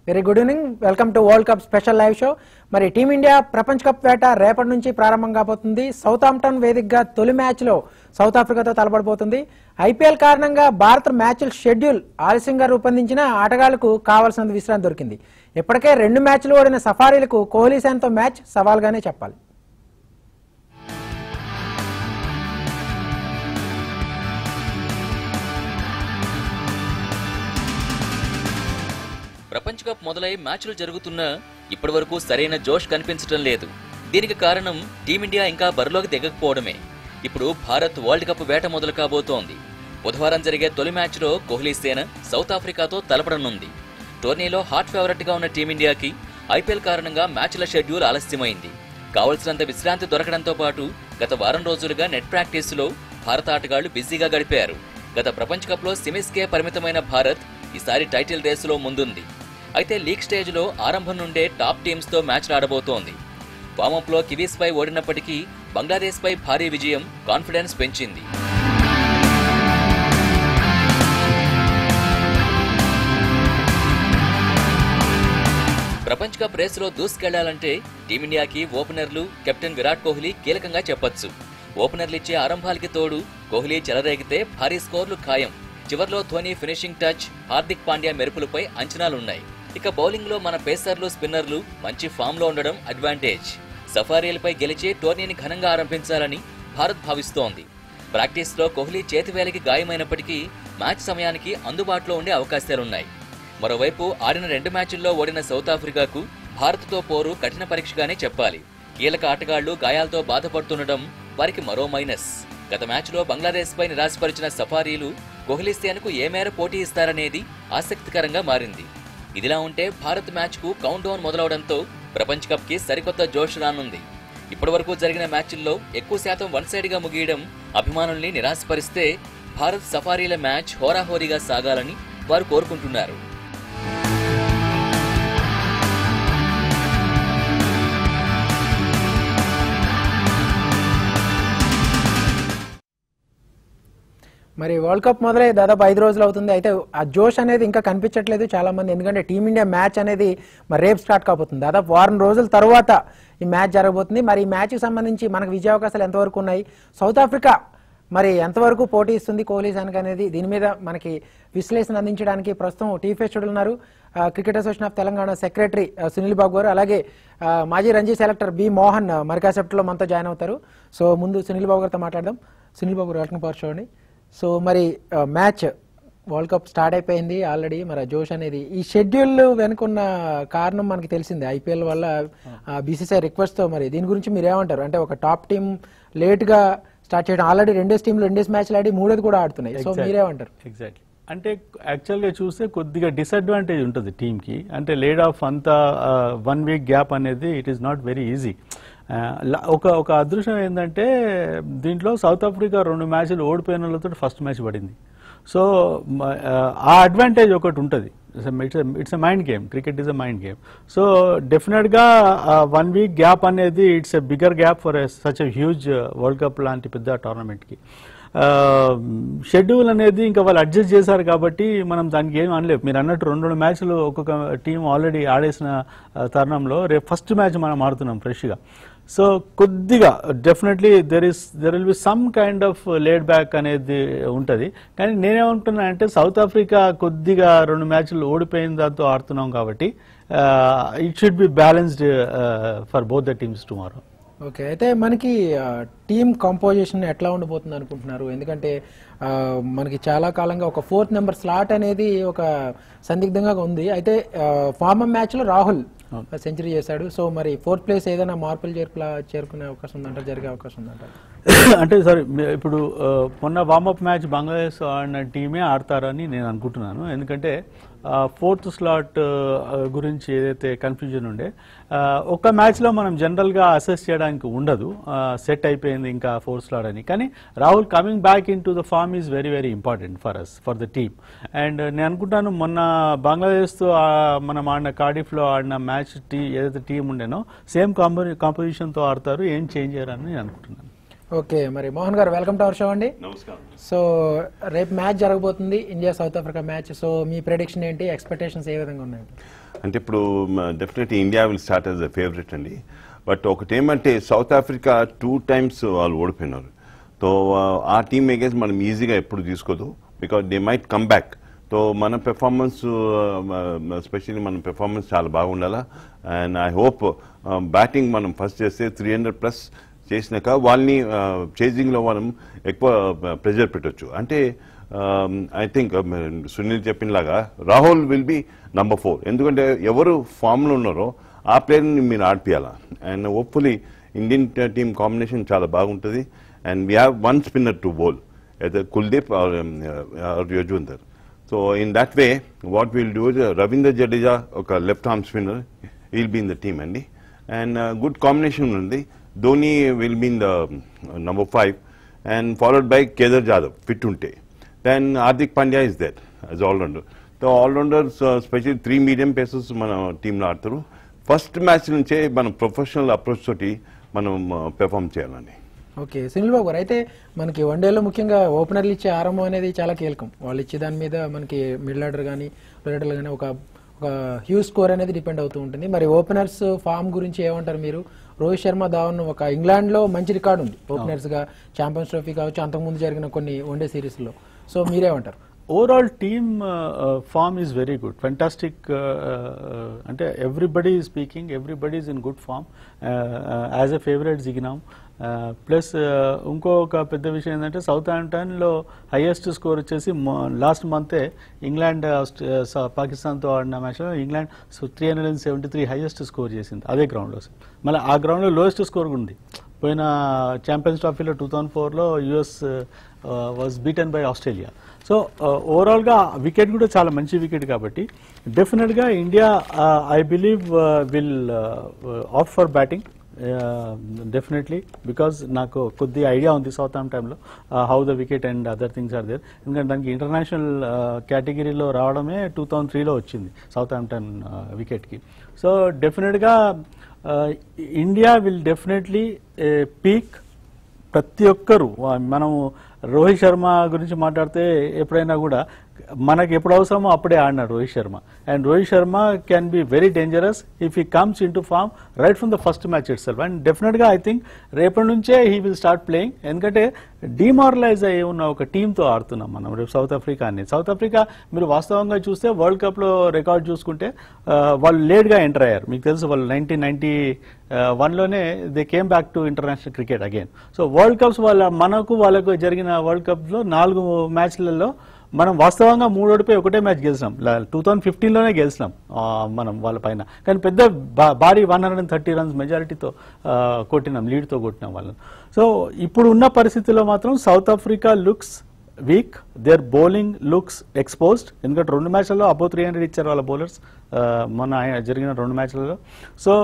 Very good evening welcome to world cup special live show మరి team India ప్రపంచ cup వేట రేపటి నుంచి ప్రారంభం కాబోతుంది సౌత్ ఆంప్టన్ వేదికగా తొలి మ్యాచ్లో సౌత్ ఆఫ్రికాతో తలపడబోతుంది ఐపీఎల్ కారణంగా భారత మ్యాచ్ల షెడ్యూల్ ఆలస్యంగా రూపొందించిన ఆటగాళ్లకు కావాల్సినంత విశ్రాంతి దొరికింది ఇప్పటికే రెండు మ్యాచ్లు ఓడిన సఫారీలకు కోహ్లీ సేనతో మ్యాచ్ సవాల్గానే చెప్పాలి ప్రపంచ కప్ మొదలై మ్యాచ్లు జరుగుతున్నా ఇప్పటివరకు సరైన జోష్ కనిపించడం లేదు దీనికి కారణం టీమిండియా ఇంకా బరిలోకి దిగకపోవడమే ఇప్పుడు భారత్ వరల్డ్ కప్ వేట మొదలు కాబోతోంది బుధవారం జరిగే తొలి మ్యాచ్లో కోహ్లీ సేన సౌత్ ఆఫ్రికాతో తలపడనుంది టోర్నీలో హాట్ ఫేవరెట్ గా ఉన్న టీమిండియాకి ఐపీఎల్ కారణంగా మ్యాచ్ల షెడ్యూల్ ఆలస్యమైంది కావలసినంత విశ్రాంతి దొరకడంతో పాటు గత వారం రోజులుగా నెట్ ప్రాక్టీసులో భారత ఆటగాళ్లు బిజీగా గడిపారు గత ప్రపంచ కప్లో సెమీస్కే పరిమితమైన భారత్ ఈసారి టైటిల్ రేసులో ముందుంది అయితే లీగ్ స్టేజ్లో ఆరంభం నుండే టాప్ టీమ్స్తో మ్యాచ్ ఆడబోతోంది వామప్లో కివీస్ పై ఓడినప్పటికీ బంగ్లాదేశ్ పై భారీ విజయం కాన్ఫిడెన్స్ పెంచింది ప్రపంచ కప్ రేసులో దూసుకెళ్లాలంటే టీమిండియాకి ఓపెనర్లు కెప్టెన్ విరాట్ కోహ్లీ కీలకంగా చెప్పొచ్చు ఓపెనర్లు ఇచ్చే ఆరంభాలకి తోడు కోహ్లీ చెలరేగితే భారీ స్కోర్లు ఖాయం చివర్లో ధోని ఫినిషింగ్ టచ్ హార్దిక్ పాండ్యా మెరుపులపై అంచనాలున్నాయి ఇక బౌలింగ్ లో మన పేసర్లు స్పిన్నర్లు మంచి ఫామ్ లో ఉండడం అడ్వాంటేజ్ సఫారీలపై గెలిచి టోర్నీని ఘనంగా ఆరంభించాలని భారత్ భావిస్తోంది ప్రాక్టీస్ లో కోహ్లీ చేతివేలకి గాయమైనప్పటికీ మ్యాచ్ సమయానికి అందుబాటులో ఉండే అవకాశాలున్నాయి మరోవైపు ఆడిన రెండు మ్యాచుల్లో ఓడిన సౌత్ ఆఫ్రికాకు భారత్తో పోరు కఠిన పరీక్షగానే చెప్పాలి కీలక ఆటగాళ్లు గాయాలతో బాధపడుతుండడం వారికి మరో మైనస్ గత మ్యాచ్లో బంగ్లాదేశ్ పై నిరాశపరిచిన సఫారీలు కోహ్లీ సేనకు ఏ మేర పోటీ ఇస్తారనేది ఆసక్తికరంగా మారింది ఇదిలా ఉంటే భారత్ మ్యాచ్ కు కౌంట్ డౌన్ మొదలవడంతో ప్రపంచ కప్ కి సరికొత్త జోష్ రానుంది ఇప్పటివరకు జరిగిన మ్యాచ్ల్లో ఎక్కువ శాతం వన్ సైడ్ గా ముగియడం అభిమానుల్ని నిరాశపరిస్తే భారత్ సఫారీల మ్యాచ్ హోరాహోరీగా సాగాలని వారు కోరుకుంటున్నారు మరి వరల్డ్ కప్ మొదలై దాదాపు ఐదు రోజులు అవుతుంది అయితే ఆ జోష్ అనేది ఇంకా కనిపించట్లేదు చాలా మంది ఎందుకంటే టీమిండియా మ్యాచ్ అనేది మరి రేపు స్టార్ట్ కాబోతుంది దాదాపు వారం రోజుల తర్వాత ఈ మ్యాచ్ జరగబోతుంది మరి ఈ మ్యాచ్కి సంబంధించి మనకు విజయావకాశాలు ఎంతవరకు ఉన్నాయి సౌత్ ఆఫ్రికా మరి ఎంతవరకు పోటీ ఇస్తుంది కోహ్లీ సేనకి అనేది దీని మీద మనకి విశ్లేషణ అందించడానికి ప్రస్తుతం టీ ఫెస్టుడు ఉన్నారు ఆ, cricket association of Telangana secretary ఆ, సునీల్ బాబు గారు అలాగే ఆ, మాజీ రంజీ సెలెక్టర్ బి మోహన్ ఆ, మరి కాసేపట్లో మనతో జాయిన్ అవుతారు సో ముందు సునీల్ బాబు గారితో మాట్లాడదాం సునీల్ బాబు గారు వెల్కమ్ పవర్ షో అండి సో మరి ఆ, మ్యాచ్ వరల్డ్ కప్ స్టార్ట్ అయిపోయింది ఆల్రెడీ మరి ఆ జోష్ అనేది ఈ షెడ్యూల్ వెనుకున్న కారణం మనకి తెలిసిందే ఐపీఎల్ వల్ల బీసీసీఐ రిక్వెస్ట్ తో మరి దీని గురించి మీరు ఏమంటారు అంటే ఒక టాప్ టీం లేట్ గా స్టార్ట్ చేయడం ఆల్రెడీ రెండేసి టీంలు రెండేసి మ్యాచ్లు ఆడి మూడోది కూడా ఆడుతున్నాయి సో మీరేమంటారు ఎగ్జాక్ట్లీ అంటే యాక్చువల్గా చూస్తే కొద్దిగా డిసడ్వాంటేజ్ ఉంటుంది టీంకి అంటే లేడ్ ఆఫ్ అంత వన్ వీక్ గ్యాప్ అనేది it is not very easy ఒక ఒక అదృష్టం ఏంటంటే దీంట్లో సౌత్ ఆఫ్రికా రెండు మ్యాచ్లు ఓడిపోయిన వాళ్ళతో ఫస్ట్ మ్యాచ్ పడింది సో ఆ అడ్వాంటేజ్ ఒకటి ఉంటుంది it's it's a mind game cricket is a mind game so డెఫినెట్గా వన్ వీక్ గ్యాప్ అనేది it's a bigger gap for such a huge world cup లాంటి పెద్ద టోర్నమెంట్కి షెడ్యూల్ అనేది ఇంకా వాళ్ళు అడ్జస్ట్ చేశారు కాబట్టి మనం దానికి ఏం అనలేము మీరు అన్నట్టు రెండు రెండు మ్యాచ్లు ఒక్కొక్క టీం ఆల్రెడీ ఆడేసిన ఆ, తరుణంలో రేపు ఫస్ట్ మ్యాచ్ మనం ఆడుతున్నాం ఫ్రెష్గా సో కొద్దిగా definitely there is there will be some kind of laid back అనేది ఉంటుంది కానీ నేనేమంటున్నా అంటే సౌత్ ఆఫ్రికా కొద్దిగా రెండు మ్యాచ్లు ఓడిపోయిన దాంతో ఆడుతున్నాం కాబట్టి it should be balanced for both the teams tomorrow okay అయితే మనకి టీమ్ కంపోజిషన్ ఎట్లా ఉండబోతుంది అనుకుంటున్నారు ఎందుకంటే ఆ, మనకి చాలా కాలంగా ఒక ఫోర్త్ నెంబర్ స్లాట్ అనేది ఒక సందిగ్ధంగా ఉంది అయితే ఫార్మర్ మ్యాచ్ లో రాహుల్ సెంచరీ చేశాడు సో మరి ఫోర్త్ ప్లేస్ ఏదైనా మార్పులు చేర్పులా చేరుకునే అవకాశం ఉందంటారు జరిగే అవకాశం ఉందంటారు అంటే సారీ మీ- ఇప్పుడు ఆ, మొన్న వార్మప్ మ్యాచ్ బంగ్లాదేశ్ ఆడిన టీమే ఆడతారని నేను అనుకుంటున్నాను ఎందుకంటే ఫోర్త్ స్లాట్ గురించి ఏదైతే కన్ఫ్యూజన్ ఉండే ఆ, ఒక మ్యాచ్లో మనం జనరల్గా అసెస్ చేయడానికి ఉండదు సెట్ అయిపోయింది ఇంకా ఫోర్త్ స్లాట్ అని కానీ Rahul coming back into the form is very very important for us for the team and నేను అనుకుంటాను మొన్న బంగ్లాదేశ్తో ఆ, మనం ఆడిన కార్డిఫ్లో ఆడిన మ్యాచ్ టీ ఏదైతే టీం ఉండేనో సేమ్ కాంపో కాంపోజిషన్తో ఆడతారు ఏం చేంజ్ చేయరని నేను అనుకుంటున్నాను ఓకే మరి మోహన్ గారు వెల్కమ్ టు అవర్ షో అండి నమస్కారం సో రేపు మ్యాచ్ జరగబోతుంది India South Africa match so మీ ప్రెడిక్షన్ ఏంటి ఎక్స్పెక్టేషన్స్ ఏ విధంగా ఉన్నాయి అంటే ఇప్పుడు definitely India will start as a favourite అండి బట్ ఒకటేమంటే సౌత్ ఆఫ్రికా టూ టైమ్స్ వాళ్ళు ఓడిపోయినారు సో ఆ టీమ్ అగేన్స్ మనం ఈజీగా ఎప్పుడు తీసుకోదు because they might come back so మన పెర్ఫార్మెన్స్ స్పెషల్లీ మన పెర్ఫార్మెన్స్ చాలా బాగుండాలా అండ్ ఐ హోప్ బ్యాటింగ్ మనం ఫస్ట్ చేస్తే త్రీ హండ్రెడ్ ప్లస్ చేసినాక వాళ్ళని చేజింగ్లో మనం ఎక్కువ ప్రెజర్ పెట్టొచ్చు అంటే ఐ థింక్ సునీల్ చెప్పినలాగా Rahul will be number four ఎందుకంటే ఎవరు ఫామ్లో ఉన్నారో ఆ ప్లేయర్ని మీరు ఆడిపియాలా and hopefully Indian team combination చాలా బాగుంటుంది and we have one spinner to bowl either Kuldeep or, um, uh, or Yajwandar. So in that way, what we'll do is uh, Ravindra Jadeja, okay, left arm spinner, he'll be in the team, Andy. And uh, good combination ఉంది Dhoni will be in the number five and followed by Kedar Jadhav, fit ఉంటే then Hardik Pandya is there as allrounder so allrounders special three medium paces మన టీంలో ఆడతారు first match నుంచే మనం professional approach తోటి మనం perform చేయాలండి ఓకే సునీల్ బాబు గారు అయితే మనకి వన్డేలో ముఖ్యంగా ఓపెనర్లు ఇచ్చే ఆరంభం అనేది చాలా కీలకం వాళ్ళు ఇచ్చే దాని మీద మనకి మిడిల్ ఆర్డర్ కానీ ఆర్డర్ కానీ ఒక ఒక హ్యూజ్ స్కోర్ అనేది డిపెండ్ అవుతూ ఉంటుంది మరి ఓపెనర్స్ ఫామ్ గురించి ఏమంటారు మీరు రోహిత్ శర్మ ధావన్ ఒక ఇంగ్లాండ్ లో మంచి రికార్డు ఉంది ఓపెనర్స్ గా ఛాంపియన్స్ ట్రోఫీ కావచ్చు అంతకుముందు జరిగిన కొన్ని వన్డే సిరీస్ లో సో మీరేమంటారు overall team form is very good fantastic అంటే everybody is speaking everybody is in good form as a favourite జిగినాం ప్లస్ ఇంకొక పెద్ద విషయం ఏంటంటే సౌత్ ఆంటన్లో హైయెస్ట్ స్కోర్ వచ్చేసి లాస్ట్ మంతే ఇంగ్లాండ్ పాకిస్తాన్తో ఆడిన మ్యాచ్లో England so three hundred and seventy three highest score చేసింది అదే గ్రౌండ్లో మళ్ళీ ఆ గ్రౌండ్లో లోయెస్ట్ స్కోర్ ఉంది పోయిన ఛాంపియన్స్ ట్రోఫీలో టూ థౌజండ్ ఫోర్లో us was beaten by Australia so ఓవరాల్గా వికెట్ కూడా చాలా మంచి వికెట్ కాబట్టి డెఫినెట్గా India I believe will off for batting definitely because నాకు కొద్ది ఐడియా ఉంది సౌత్ ఆమ్ టైంలో how the wicket and other things are there ఎందుకంటే దానికి ఇంటర్నేషనల్ కేటగిరీలో రావడమే టూ థౌజండ్ త్రీలో వచ్చింది సౌత్ ఆమ్టన్ వికెట్కి సో డెఫినెట్గా ఇండియా విల్ డెఫినెట్లీ పీక్ ప్రతి ఒక్కరు మనం రోహిత్ శర్మ గురించి మాట్లాడితే ఎప్పుడైనా కూడా మనకి ఎప్పుడు అవసరమో అప్పుడే ఆడినాడు Rohit Sharma and Rohit Sharma can be very dangerous if he comes into form right from the first match itself and డెఫినెట్గా ఐ థింక్ రేపటి నుంచే హీ విల్ స్టార్ట్ ప్లేయింగ్ ఎందుకంటే డిమారలైజ్ అయ్యి ఉన్న ఒక టీంతో ఆడుతున్నాం మనం రేపు సౌత్ ఆఫ్రికాని సౌత్ ఆఫ్రికా మీరు వాస్తవంగా చూస్తే వరల్డ్ కప్లో రికార్డ్ చూసుకుంటే వాళ్ళు లేట్గా ఎంటర్ అయ్యారు మీకు తెలుసు వాళ్ళు నైన్టీన్ నైన్టీ వన్లోనే they came back to international cricket again so world cups వాళ్ళ మనకు వాళ్ళకు జరిగిన వరల్డ్ కప్లో నాలుగు మ్యాచ్లలో మనం వాస్తవంగా మూడోడిపై ఒకటే మ్యాచ్ గెలిచినాం టూ థౌజండ్ ఫిఫ్టీన్లోనే గెలిచినాం మనం వాళ్ళ పైన కానీ పెద్ద భారీ one hundred and thirty runs మెజారిటీతో కొట్టినాం లీడ్తో కొట్టినాం వాళ్ళని సో ఇప్పుడు ఉన్న పరిస్థితుల్లో మాత్రం South Africa looks weak their bowling looks exposed ఎందుకంటే రెండు మ్యాచ్లలో అబౌ త్రీ హండ్రెడ్ ఇచ్చారు వాళ్ళ బౌలర్స్ మొన్న జరిగిన రెండు మ్యాచ్లలో సో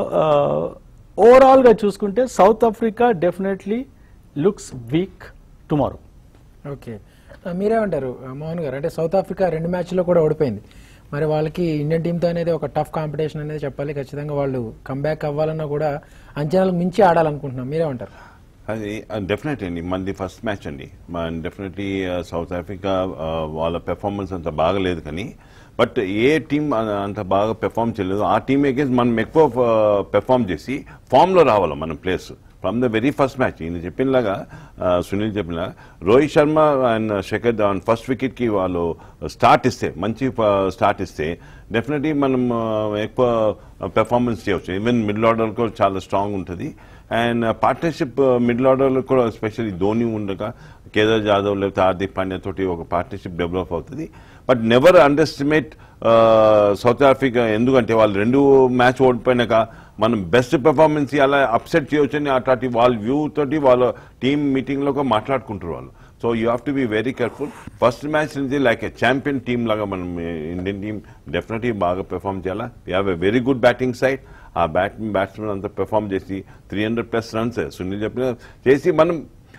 ఓవరాల్గా చూసుకుంటే South Africa definitely looks weak tomorrow okay మీరేమంటారు మోహన్ గారు అంటే సౌత్ ఆఫ్రికా రెండు మ్యాచ్లో కూడా ఓడిపోయింది మరి వాళ్ళకి ఇండియన్ టీంతో అనేది ఒక టఫ్ కాంపిటీషన్ అనేది చెప్పాలి ఖచ్చితంగా వాళ్ళు కంబ్యాక్ అవ్వాలన్నా కూడా అంచనాలకు మించి ఆడాలనుకుంటున్నాం మీరేమంటారు అది డెఫినెట్ అండి మనది ఫస్ట్ మ్యాచ్ అండి మన డెఫినెట్లీ సౌత్ ఆఫ్రికా వాళ్ళ పెర్ఫార్మెన్స్ అంత బాగలేదు కానీ బట్ ఏ టీం అంత బాగా పెర్ఫామ్ చేయలేదు ఆ టీం అగేన్స్ మనం ఎక్కువ పెర్ఫామ్ చేసి ఫామ్లో రావాలి మన place from the very first match ఈయన చెప్పినలాగా సునీల్ చెప్పినలాగా రోహిత్ శర్మ అండ్ శేఖర్ ధవన్ ఫస్ట్ వికెట్కి వాళ్ళు స్టార్ట్ ఇస్తే మంచి స్టార్ట్ ఇస్తే డెఫినెట్లీ మనం ఎక్కువ పెర్ఫార్మెన్స్ చేయవచ్చు ఈవెన్ మిడిల్ ఆర్డర్ కూడా చాలా స్ట్రాంగ్ ఉంటుంది అండ్ పార్ట్నర్షిప్ మిడిల్ ఆర్డర్లో కూడా ఎస్పెషల్లీ ధోని ఉండగా కేదార్ జాదవ్ లేకపోతే హార్దిక్ పాండ్యా తోటి ఒక పార్ట్నర్షిప్ డెవలప్ అవుతుంది but never underestimate South Africa ఎందుకంటే వాళ్ళు రెండు మ్యాచ్ ఓడిపోయినాక మనం బెస్ట్ పెర్ఫార్మెన్స్ అలా అప్సెట్ చేయొచ్చని అట్లాంటి వాళ్ళ వ్యూ తోటి వాళ్ళ టీమ్ మీటింగ్లో మాట్లాడుకుంటారు వాళ్ళు so you have to be very careful first match నుంచి లైక్ ఎ ఛాంపియన్ టీమ్ లాగా మనం ఇండియన్ టీమ్ డెఫినెట్లీ బాగా పెర్ఫామ్ చేయాలా we have a very good batting side ఆ బ్యాట్ బ్యాట్స్మెన్ అంతా పెర్ఫామ్ చేసి three hundred plus runs Sunil చెప్పిన చేసి మనం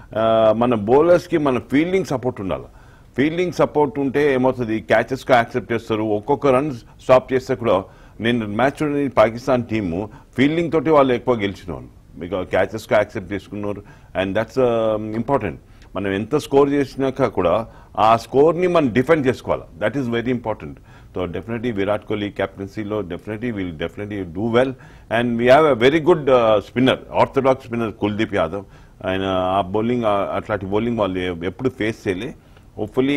మన బౌలర్స్కి మన ఫీల్డింగ్ సపోర్ట్ ఉండాలి ఫీల్డింగ్ సపోర్ట్ ఉంటే ఏమవుతుంది క్యాచెస్గా యాక్సెప్ట్ చేస్తారు ఒక్కొక్క రన్ స్టాప్ చేస్తే కూడా నేను మ్యాచ్ చూడని పాకిస్తాన్ టీము ఫీల్డింగ్ తోటి వాళ్ళు ఎక్కువ గెలిచిన వాళ్ళు మీకు క్యాచెస్గా యాక్సెప్ట్ చేసుకున్నారు అండ్ దట్స్ ఇంపార్టెంట్ మనం ఎంత స్కోర్ చేసినాక కూడా ఆ స్కోర్ని మనం డిఫెండ్ చేసుకోవాలి that is very important so definitely Virat Kohli కెప్టెన్సీలో definitely will definitely do well and we have a very good spinner orthodox spinner Kuldeep Yadav ఆయన ఆ బౌలింగ్ అట్లాంటి బౌలింగ్ వాళ్ళు ఎప్పుడు ఫేస్ చేయలే హోప్ఫుల్లీ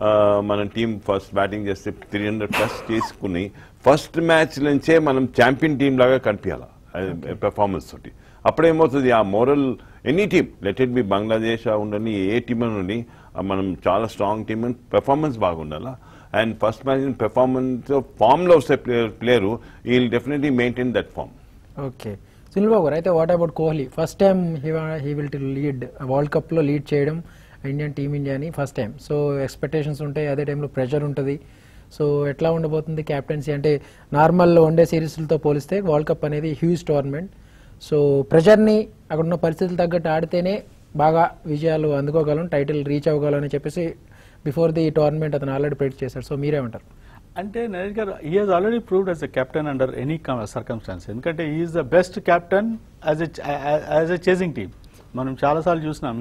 మన టీం ఫస్ట్ బ్యాటింగ్ చేస్తే త్రీ హండ్రెడ్ ప్లస్ చేసుకుని ఫస్ట్ మ్యాచ్ నుంచే మనం ఛాంపియన్ టీం లాగా కనిపించాలి పెర్ఫార్మెన్స్ తోటి అప్పుడేమవుతుంది ఆ moral any team let it be Bangladesh ఉండని ఏ టీం నుండి మనం చాలా స్ట్రాంగ్ టీమ్ పెర్ఫార్మెన్స్ బాగుండాలా అండ్ ఫస్ట్ మ్యాచ్ పెర్ఫార్మెన్స్ ఫామ్లో వస్తే ప్లేయర్ ప్లేయరు ఈ definitely maintain that form okay Sunil Babu గారు అయితే what about Kohli first time he will to lead world కప్లో లీడ్ చేయడం ఇండియన్ టీమ్ ఇండియాని ఫస్ట్ టైం సో ఎక్స్పెక్టేషన్స్ ఉంటాయి అదే టైంలో ప్రెషర్ ఉంటుంది సో ఎట్లా ఉండబోతుంది క్యాప్టెన్సీ అంటే నార్మల్ వన్డే సిరీస్లతో పోలిస్తే వరల్డ్ కప్ అనేది హ్యూజ్ టోర్నమెంట్ సో ప్రెషర్ని అక్కడ ఉన్న పరిస్థితులు తగ్గట్టు ఆడితేనే బాగా విజయాలు అందుకోగలం టైటిల్ రీచ్ అవ్వగలం అని చెప్పేసి బిఫోర్ ది టోర్నమెంట్ అతను ఆల్రెడీ ప్రెడిక్ట్ చేశాడు సో మీరేమంటారు అంటే నరేష్ గారు he has already proved as a captain under any circumstances ఎందుకంటే is the best captain as as a chasing team మనం చాలాసార్లు చూసినాం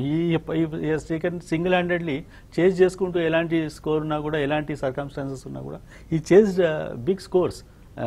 ఈ టేకన్ సింగిల్ హ్యాండెడ్లీ చేజ్ చేసుకుంటూ ఎలాంటి స్కోర్ ఉన్నా కూడా ఎలాంటి సర్కమ్స్టాన్సెస్ ఉన్నా కూడా he chase big scores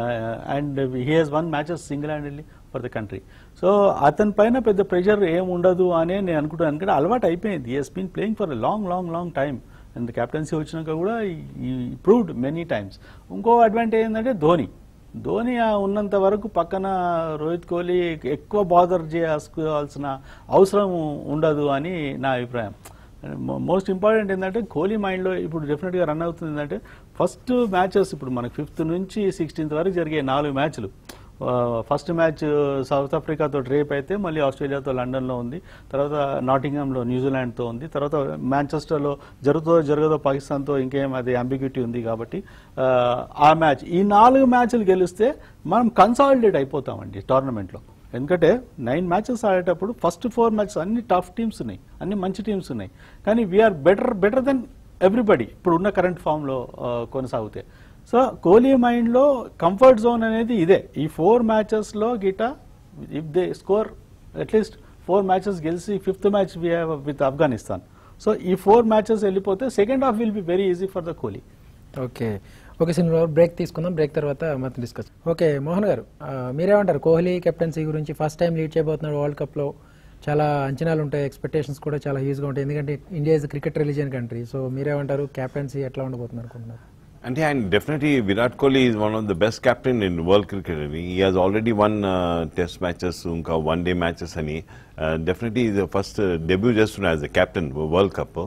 and he has won matches single handedly for the country so అతని పైన పెద్ద ప్రెషర్ ఏం ఉండదు అనే నేను అనుకుంటాను ఎందుకంటే అలవాటు అయిపోయింది he he's been playing for long long long time and captaincy వచ్చినాక కూడా ఈ ప్రూవ్డ్ మెనీ టైమ్స్ ఇంకో అడ్వాంటేజ్ ఏంటంటే ధోని ధోని ఆ ఉన్నంత వరకు పక్కన రోహిత్ కోహ్లీ ఎక్కువ బాదర్ చేసుకోవాల్సిన అవసరం ఉండదు అని నా అభిప్రాయం మోస్ట్ ఇంపార్టెంట్ ఏంటంటే కోహ్లీ మైండ్లో ఇప్పుడు డెఫినెట్గా రన్ అవుతుంది ఏంటంటే ఫస్ట్ మ్యాచెస్ ఇప్పుడు మనకి ఫిఫ్త్ నుంచి సిక్స్టీన్త్ వరకు జరిగే నాలుగు మ్యాచ్లు ఫస్ట్ మ్యాచ్ సౌత్ ఆఫ్రికాతో రేప్ అయితే మళ్ళీ ఆస్ట్రేలియాతో లండన్లో ఉంది తర్వాత నాటింగంలో న్యూజిలాండ్తో ఉంది తర్వాత మాంచెస్టర్లో జరుగుతో జరగదో పాకిస్తాన్తో ఇంకేం అది అంబిగ్యూటీ ఉంది కాబట్టి ఆ, ఆ మ్యాచ్ ఈ నాలుగు మ్యాచ్లు గెలిస్తే మనం కన్సాలిడేట్ అయిపోతామండి టోర్నమెంట్లో ఎందుకంటే నైన్ మ్యాచెస్ ఆడేటప్పుడు ఫస్ట్ ఫోర్ మ్యాచెస్ అన్ని టఫ్ టీమ్స్ ఉన్నాయి అన్ని మంచి టీమ్స్ ఉన్నాయి కానీ we are better better than everybody ఇప్పుడు ఉన్న కరెంట్ ఫామ్లో కొనసాగితే సో కోహ్లీ మైండ్లో కంఫర్ట్ జోన్ అనేది ఇదే ఈ ఫోర్ మ్యాచెస్లో గిట if they score at least four matches గెలిచి fifth match we have with Afghanistan so ఈ ఫోర్ మ్యాచెస్ వెళ్ళిపోతే second half will be very easy for the Kohli okay okay సినిమా బ్రేక్ తీసుకుందాం బ్రేక్ తర్వాత మొత్తం డిస్కస్ ఓకే మోహన్ గారు ఆ, మీరేమంటారు కోహ్లీ కెప్టెన్సీ గురించి ఫస్ట్ టైం లీడ్ చేయబోతున్నాడు వరల్డ్ కప్లో చాలా అంచనాలు ఉంటాయి ఎక్స్పెక్టేషన్స్ కూడా చాలా హ్యూజ్గా ఉంటాయి ఎందుకంటే India is cricket religion country so మీరేమంటారు కెప్టెన్సీ ఎట్లా ఉండబోతున్నారు అనుకుంటున్నారు అంటే ఆయన definitely Virat Kohli is one of the best captain in world cricket అని he has already won test matches ఇంకా వన్ డే మ్యాచెస్ అని డెఫినెట్లీ ఇది ఫస్ట్ డెబ్యూ చేస్తున్నా as a captain world cup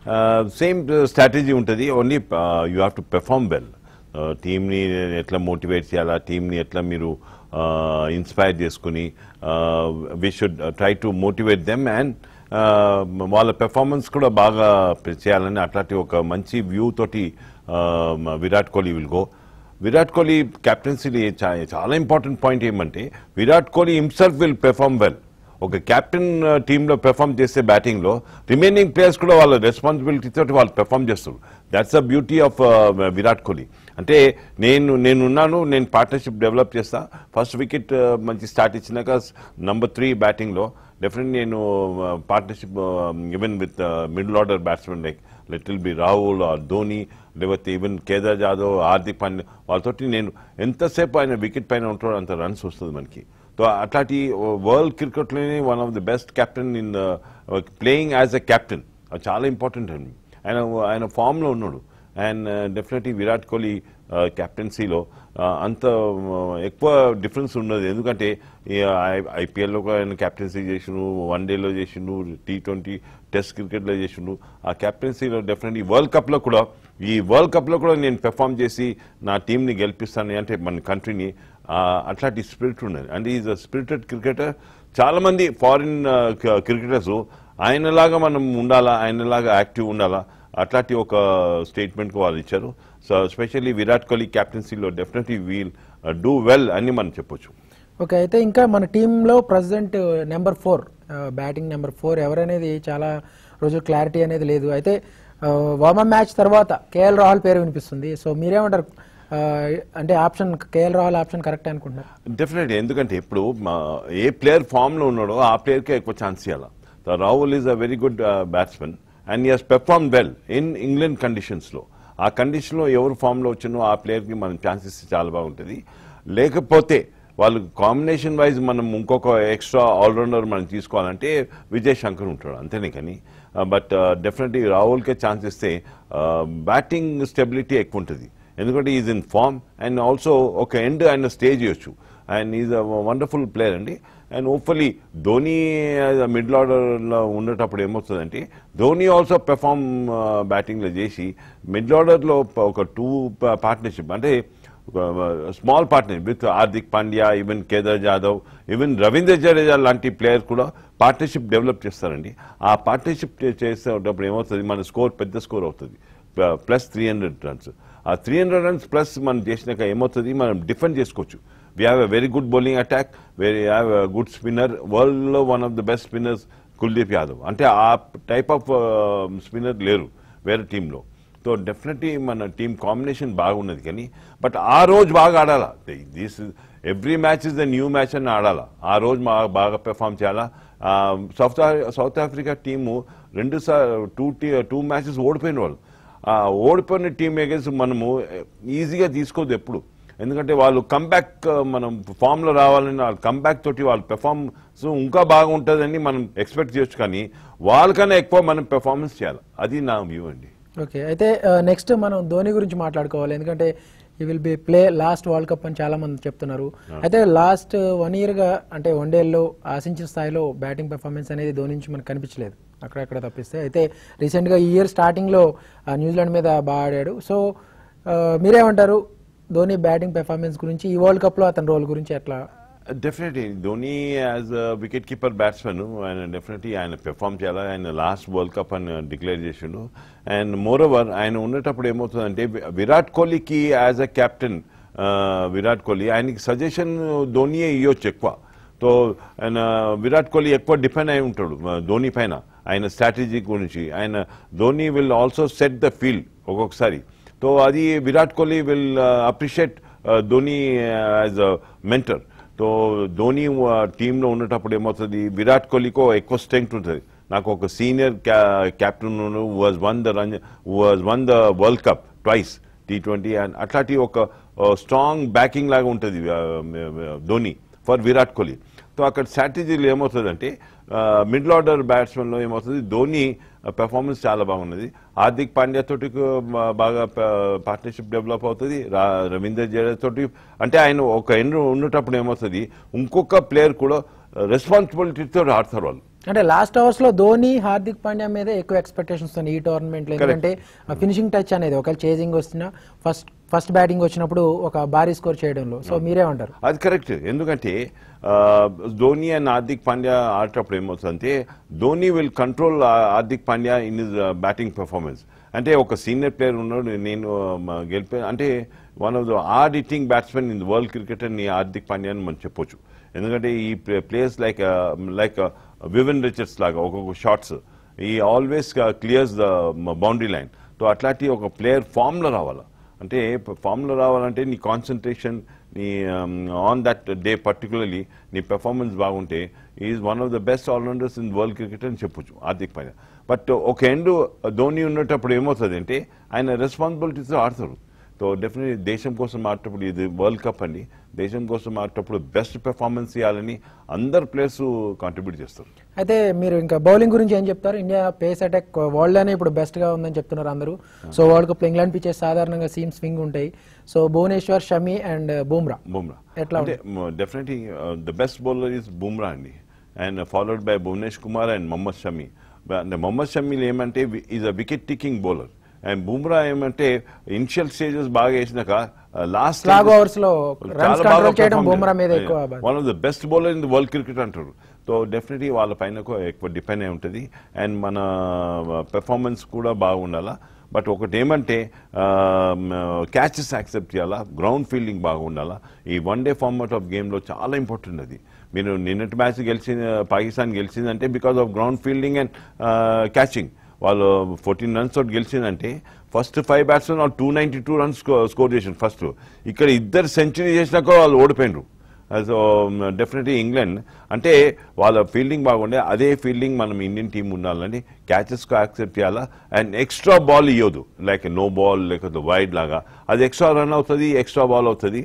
same strategy ఉంటుంది only you have to perform well టీమ్ని ఎట్లా motivate చేయాలా టీమ్ని ఎట్లా మీరు ఇన్స్పైర్ చేసుకుని we should try to motivate them and వాళ్ళ పెర్ఫార్మెన్స్ కూడా బాగా చేయాలని అట్లాంటి ఒక మంచి వ్యూ తోటి uh, Virat Kohli will go Virat Kohli captaincy చాలా ఇంపార్టెంట్ పాయింట్ ఏమంటే Virat Kohli himself will perform well ఒక కెప్టెన్ టీంలో పెర్ఫామ్ చేసే బ్యాటింగ్లో రిమైనింగ్ ప్లేయర్స్ కూడా వాళ్ళ రెస్పాన్సిబిలిటీ తోటి వాళ్ళు పెర్ఫామ్ చేస్తారు that's the beauty of Virat Kohli అంటే నేను నేనున్నాను నేను పార్ట్నర్షిప్ డెవలప్ చేస్తా ఫస్ట్ వికెట్ మంచి స్టార్ట్ ఇచ్చినాక నంబర్ త్రీ బ్యాటింగ్లో డెఫినెట్ నేను partnership even with middle order batsmen like little B Rahul or Dhoni లేకపోతే ఈవెన్ కేదార్ జాదవ్ హార్దిక్ పాండ్యా వాళ్ళతోటి నేను ఎంతసేపు ఆయన వికెట్ పైన ఉంటాడో అంత రన్స్ వస్తుంది మనకి సో అట్లాంటి వరల్డ్ క్రికెట్లోనే one of the best captain in playing as a captain అది చాలా ఇంపార్టెంట్ అండి ఆయన ఆయన ఫామ్లో ఉన్నాడు అండ్ డెఫినెట్లీ విరాట్ కోహ్లీ కెప్టెన్సీలో అంత uh, ఎక్కువ డిఫరెన్స్ ఉన్నది ఎందుకంటే ఐపీఎల్లో కూడా ఆయన కెప్టెన్సీ చేసిండు వన్ డేలో చేసిండు టీ ట్వంటీ టెస్ట్ క్రికెట్లో చేసిండు ఆ కెప్టెన్సీలో డెఫినెట్లీ వరల్డ్ కప్లో కూడా ఈ వరల్డ్ కప్లో కూడా నేను పెర్ఫామ్ చేసి నా టీంని గెలిపిస్తాను అంటే మన కంట్రీని అట్లాంటి స్పిరిట్ ఉన్నది and is a spirited cricketer చాలా మంది ఫారిన్ క్రికెటర్స్ ఆయనలాగా మనం ఉండాలా ఆయనలాగా యాక్టివ్ ఉండాలా అట్లాంటి ఒక స్టేట్మెంట్ వాళ్ళు ఇచ్చారు సో ఎస్పెషల్లీ విరాట్ కోహ్లీ క్యాప్టెన్సీలో డెఫినెట్లీ వీల్ డూ వెల్ అని మనం చెప్పొచ్చు ఓకే అయితే ఇంకా మన టీంలో present number four batting number four ఎవరనేది చాలా రోజు క్లారిటీ అనేది లేదు అయితే వార్మప్ మ్యాచ్ తర్వాత కేఎల్ రాహుల్ పేరు వినిపిస్తుంది సో మీరేమంటారు ఆ, అంటే option KL Rahul option correct అనుకుంటున్నారు డెఫినెట్లీ ఎందుకంటే ఇప్పుడు మా- ఏ ప్లేయర్ ఫామ్లో ఉన్నాడో ఆ ప్లేయర్కే ఎక్కువ ఛాన్స్ ఇవ్వాలి Rahul is a very good batsmen and he has perform well in England కండిషన్స్లో ఆ కండిషన్లో ఎవరు ఫామ్లో వచ్చినో ఆ ప్లేయర్కి మనం ఛాన్స్ ఇస్తే చాలా బాగుంటుంది లేకపోతే వాళ్ళు కాంబినేషన్ వైజ్ మనం ఇంకొక ఎక్స్ట్రా ఆల్రౌండర్ మనం తీసుకోవాలంటే విజయ్ శంకర్ ఉంటాడు అంతేనే కానీ బట్ డెఫినెట్లీ రాహుల్కే ఛాన్స్ ఇస్తే బ్యాటింగ్ స్టెబిలిటీ ఎక్కువ ఉంటుంది ఎందుకంటే is in form and also ఒక ఎండ్ ఆయన స్టేజ్ ఇవ్వచ్చు and is a wonderful player అండి అండ్ హోప్ఫుల్లీ ధోని మిడిల్ ఆర్డర్లో ఉండేటప్పుడు ఏమవుతుందంటే ధోని ఆల్సో పెర్ఫామ్ బ్యాటింగ్లో చేసి మిడిల్ ఆర్డర్లో ఒక టూ పార్ట్నర్షిప్ అంటే small partner with Hardik Pandya even Kedar Jadhav even Ravindra Jadeja లాంటి ప్లేయర్ కూడా పార్ట్నర్షిప్ డెవలప్ చేస్తారండి ఆ పార్ట్నర్షిప్ చేసేటప్పుడు ఏమవుతుంది మన స్కోర్ పెద్ద స్కోర్ అవుతుంది ప్లస్ త్రీ హండ్రెడ్ రన్స్ ఆ త్రీ హండ్రెడ్ రన్స్ ప్లస్ మనం చేసినాక ఏమవుతుంది మనం డిఫెండ్ చేసుకోవచ్చు we have a very good bowling attack very have good spinner వరల్డ్లో one of the best spinners Kuldeep Yadav అంటే ఆ టైప్ ఆఫ్ స్పిన్నర్ లేరు వేరే టీంలో సో డెఫినెట్లీ మన టీం కాంబినేషన్ బాగున్నది కానీ బట్ ఆ రోజు బాగా ఆడాలా this every match is the new match అని ఆడాలా ఆ రోజు మా బాగా పెర్ఫామ్ చేయాలా సౌత్ సౌత్ ఆఫ్రికా టీము రెండు సార్ టూ టీ టూ మ్యాచెస్ ఓడిపోయిన వాళ్ళు ఆ ఓడిపోయిన టీం ఎగేన్స్ మనము ఈజీగా తీసుకోదు ఎప్పుడు ఎందుకంటే వాళ్ళు కంబ్యాక్ మనం ఫామ్లో రావాలని వాళ్ళ కంబ్యాక్ తోటి వాళ్ళ పెర్ఫార్మెన్స్ ఇంకా బాగుంటుందని మనం ఎక్స్పెక్ట్ చేయొచ్చు కానీ వాళ్ళకన్నా ఎక్కువ మనం పెర్ఫార్మెన్స్ చేయాలి అది నా వ్యూ అండి ఓకే అయితే నెక్స్ట్ మనం ధోని గురించి మాట్లాడుకోవాలి ఎందుకంటే ఈ will be play last world cup అని చాలా మంది చెప్తున్నారు అయితే లాస్ట్ వన్ ఇయర్ గా అంటే వన్డేల్లో ఆశించిన స్థాయిలో బ్యాటింగ్ పెర్ఫార్మెన్స్ అనేది ధోని నుంచి మనకు కనిపించలేదు అక్కడక్కడ తప్పిస్తే అయితే రీసెంట్ గా ఈ ఇయర్ స్టార్టింగ్ లో ఆ, న్యూజిలాండ్ మీద బాగా ఆడాడు సో ఆ, మీరేమంటారు ధోని బ్యాటింగ్ పెర్ఫార్మెన్స్ గురించి ఈ వరల్డ్ కప్ లో అతని రోల్ గురించి ఎట్లా definitely Dhoni as wicket keeper batsmen ఆయన డెఫినెట్లీ ఆయన పెర్ఫామ్ చేయాలి ఆయన లాస్ట్ వరల్డ్ కప్ అని డిక్లేర్ చేసిండు అండ్ మోర్ ఓవర్ ఆయన ఉండేటప్పుడు ఏమవుతుందంటే విరాట్ కోహ్లీకి as a captain Virat Kohli ఆయనకి సజెషన్ ధోనియే ఇవ్వచ్చు ఎక్కువ సో ఆయన విరాట్ కోహ్లీ ఎక్కువ డిపెండ్ అయి ఉంటాడు ఆ, ధోని పైన ఆయన స్ట్రాటజీ గురించి ఆయన Dhoni will also set the field ఒక్కొక్కసారి సో అది Virat Kohli will appreciate Dhoni as a mentor so Dhoni టీంలో ఉండేటప్పుడు ఏమవుతుంది విరాట్ కోహ్లీకో ఎక్కువ స్ట్రెంగ్త్ ఉంటుంది నాకు ఒక senior captain was won the run was won the world cup twice T twenty and అట్లాంటి ఒక స్ట్రాంగ్ బ్యాకింగ్ లాగా ఉంటుంది ధోని ఫర్ విరాట్ కోహ్లీ సో అక్కడ స్ట్రాటజీలో ఏమవుతుందంటే మిడిల్ ఆర్డర్ బ్యాట్స్మెన్లో ఏమవుతుంది ధోని పెర్ఫార్మెన్స్ చాలా బాగున్నది హార్దిక్ పాండ్యా తోటి బా- బాగా పార్ట్నర్షిప్ డెవలప్ అవుతుంది రా- రవీంద్ర జడేజా తోటి అంటే ఆయన ఒక ఎండ్ ఉండేటప్పుడు ఏమవుతుంది ఇంకొక ప్లేయర్ కూడా రెస్పాన్సిబిలిటీతో ఆడతారు వాళ్ళు అంటే లాస్ట్ అవర్స్ లో ధోని హార్దిక్ పాండ్యా మీద ఎక్కువ ఎక్స్పెక్టేషన్స్ ఉన్నాయి ఈ టోర్నమెంట్ లో ఎందుకంటే ఫినిషింగ్ టచ్ అనేది ఒకవేళ చేజింగ్ వచ్చినా ఫస్ట్ ఫస్ట్ బ్యాటింగ్ వచ్చినప్పుడు ఒక భారీ స్కోర్ చేయడంలో సో మీరేమంటారు అది కరెక్ట్ ఎందుకంటే ఆ, ధోని అండ్ హార్దిక్ పాండ్యా ఆడేటప్పుడు ఏమవుతుందంటే Dhoni will control Hardik Pandya in is batting performance అంటే ఒక సీనియర్ ప్లేయర్ ఉన్నాడు నేను గెలిపే అంటే one of the hard hitting batsmen in world cricket అని హార్దిక్ పాండ్యా అని మనం చెప్పొచ్చు ఎందుకంటే ఈ players like like Vivian Richards లాగా ఒక్కొక్క shots he always clears the boundary line so అట్లాంటి ఒక ప్లేయర్ ఫామ్లో రావాలా అంటే ఫామ్లో రావాలంటే నీ కాన్సన్ట్రేషన్ నీ ఆన్ దట్ డే పర్టికులర్లీ నీ పెర్ఫార్మెన్స్ బాగుంటే is one of the best allrounders in world cricket అని చెప్పొచ్చు హార్దిక్ పాండ్యా బట్ ఒక ఎండ్ ధోని ఉన్నప్పుడు ఏమవుతుంది అంటే ఆయన రెస్పాన్సిబిలిటీస్ ఆడతారు సో డెఫినెట్లీ దేశం కోసం ఆడేటప్పుడు ఇది వరల్డ్ కప్ అండి దేశం కోసం ఆడేటప్పుడు బెస్ట్ పెర్ఫార్మెన్స్ ఇవ్వాలని అందరు ప్లేయర్స్ కాంట్రిబ్యూట్ చేస్తారు అయితే మీరు ఇంకా బౌలింగ్ గురించి ఏం చెప్తారు ఇండియా పేస్ అటాక్ వరల్డ్ లోనే ఇప్పుడు బెస్ట్ గా ఉందని చెప్తున్నారు అందరూ so world cup England pitches సాధారణంగా సీమ్ స్వింగ్ ఉంటాయి సో భువనేశ్వర్ షమి అండ్ బూమ్రా బుమ్రా ఎట్లా అంటే definitely the best bowler is Bumrah అండి and followed by Bhuvnesh Kumar and Mohammed Shami అంటే మొహమ్మద్ షమీలు ఏమంటే is a wicket taking bowler and Bumrah ఏమంటే ఇనిషియల్ స్టేజెస్ బాగా వేసినాక లాస్ట్ Slow overs లో runs control చేయడం బుమ్రా మీద ఎక్కువ బాధ్యత. One of the best bowler in the world cricket అంటారు సో డెఫినెట్లీ వాళ్ళ పైన ఎక్కువ- ఎక్కువ డిపెండ్ అయి ఉంటుంది అండ్ మన పెర్ఫార్మెన్స్ కూడా బాగుండాలా బట్ ఒకటి ఏమంటే క్యాచెస్ యాక్సెప్ట్ చేయాలా గ్రౌండ్ ఫీల్డింగ్ బాగుండాలా ఈ వన్ డే ఫార్మాట్ ఆఫ్ గేమ్లో చాలా ఇంపార్టెంట్ అది మీరు నిన్నటి మ్యాచ్ గెలిచిన పాకిస్తాన్ గెలిచిందంటే because of ground fielding and catching వాళ్ళు ఫోర్టీన్ రన్స్ తోటి గెలిచిందంటే ఫస్ట్ ఫైవ్ బ్యాట్స్మెన్ వాళ్ళు two ninety two runs score చేసిండు ఫస్ట్ ఇక్కడ ఇద్దరు సెంచరీ చేసినాక వాళ్ళు ఓడిపోయినరు సో డెఫినెట్లీ ఇంగ్లాండ్ అంటే వాళ్ళ ఫీల్డింగ్ బాగుండే అదే ఫీల్డింగ్ మనం ఇండియన్ టీం ఉండాలని క్యాచెస్ యాక్సెప్ట్ చేయాలా అండ్ ఎక్స్ట్రా బాల్ ఇవ్వదు లైక్ నో బాల్ లేకపోతే వైడ్ లాగా అది ఎక్స్ట్రా రన్ అవుతుంది ఎక్స్ట్రా బాల్ అవుతుంది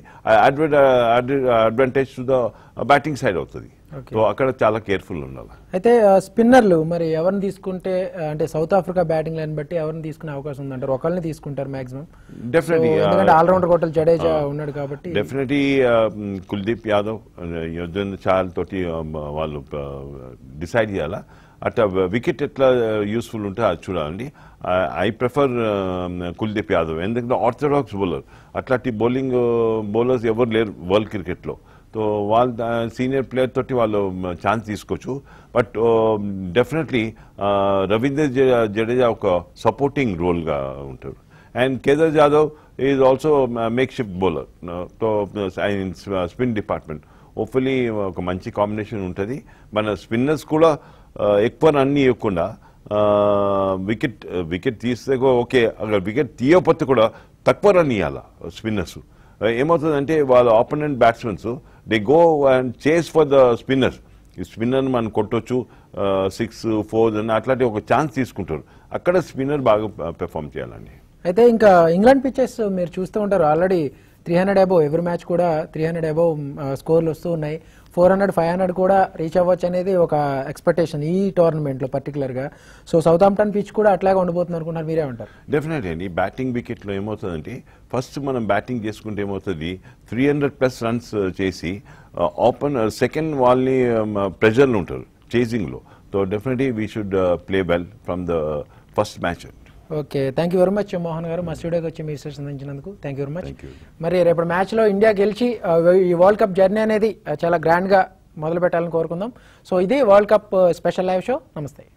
advantage to the batting side అవుతుంది Okay. సో అక్కడ చాలా కేర్ఫుల్ ఉండాలి అయితే ఆ, స్పిన్నర్లు మరి ఎవరిని తీసుకుంటే ఆ, అంటే సౌత్ ఆఫ్రికా బ్యాటింగ్ లైన్ బట్టి ఎవరిని తీసుకునే అవకాశం ఉందంటారు ఒకరిని తీసుకుంటారు మాక్సిమం డెఫినెట్లీ ఎందుకంటే ఆల్రౌండర్ కోటల్ జడేజా ఉన్నాడు కాబట్టి డెఫినెట్లీ కుల్దీప్ యాదవ్ యుద్ధన్ చాల్ తోటి uh, వాళ్ళు డిసైడ్ చేయాలా అట్లా వికెట్ ఎట్లా యూస్ఫుల్ ఉంటే అది చూడాలండి ఐ ప్రిఫర్ కుల్దీప్ యాదవ్ ఎందుకంటే ఆర్థడాక్స్ బౌలర్ అట్లాంటి బౌలింగ్ బౌలర్స్ ఎవరు లేరు వరల్డ్ క్రికెట్లో సో వాళ్ళ సీనియర్ ప్లేయర్ తోటి వాళ్ళు ఛాన్స్ తీసుకోవచ్చు బట్ డెఫినెట్లీ రవీంద్ర జ- జడేజా ఒక సపోర్టింగ్ రోల్గా ఉంటారు and Kedar Jadhav is also makeshift bowler తో స్పిన్ డిపార్ట్మెంట్ హోప్ఫుల్లీ ఒక మంచి కాంబినేషన్ ఉంటుంది మన స్పిన్నర్స్ కూడా uh, ఎక్కువ రన్ ఇవ్వకుండా వికెట్ వికెట్ తీస్తే కూడా ఓకే అక్కడ వికెట్ తీయకపోతే కూడా తక్కువ రన్ ఇవ్వాల స్పిన్నర్స్ ఏమవుతుందంటే వాళ్ళ opponent batsmens they go and chase for the spinner ఈ స్పిన్నర్ మనం కొట్టొచ్చు సిక్స్ ఫోర్ అని అట్లాంటి ఒక ఛాన్స్ తీసుకుంటారు అక్కడ స్పిన్నర్ బాగా పెర్ఫామ్ చేయాలండి అయితే ఇంకా ఇంగ్లాండ్ పిచ్చెస్ మీరు చూస్తూ ఉంటారు ఆల్రెడీ త్రీ హండ్రెడ్ అబోవ్ ఎవరి మ్యాచ్ కూడా త్రీ హండ్రెడ్ అబోవ్ స్కోర్లు వస్తూ ఉన్నాయి ఫోర్ హండ్రెడ్ ఫైవ్ హండ్రెడ్ కూడా రీచ్ అవ్వచ్చు అనేది ఒక ఎక్స్పెక్టేషన్ ఈ టోర్నమెంట్లో పర్టికులర్గా సో సౌత్ ఆంప్టన్ పిచ్ కూడా అట్లాగే ఉండబోతుంది అనుకున్నారు మీరేమంటారు డెఫినెట్లీ అండి బ్యాటింగ్ వికెట్లో ఏమవుతుందంటే ఫస్ట్ మనం బ్యాటింగ్ చేసుకుంటే ఏమవుతుంది త్రీ హండ్రెడ్ ప్లస్ రన్స్ చేసి ఓపెన్ సెకండ్ వాళ్ళని ప్రెజర్లు ఉంటారు చేసింగ్లో so definitely we should play well from the first match okay thank you very much Mohan garu మా స్టూడియోకి వచ్చి మీ విశ్లేషణ అందించినందుకు థ్యాంక్ యూ వెరీ మచ్ మరి రేపటి మ్యాచ్లో ఇండియా గెలిచి ఆ, ఈ వరల్డ్ కప్ జర్నీ అనేది ఆ, చాలా గ్రాండ్గా మొదలు పెట్టాలని కోరుకుందాం సో ఇది world cup special live show నమస్తే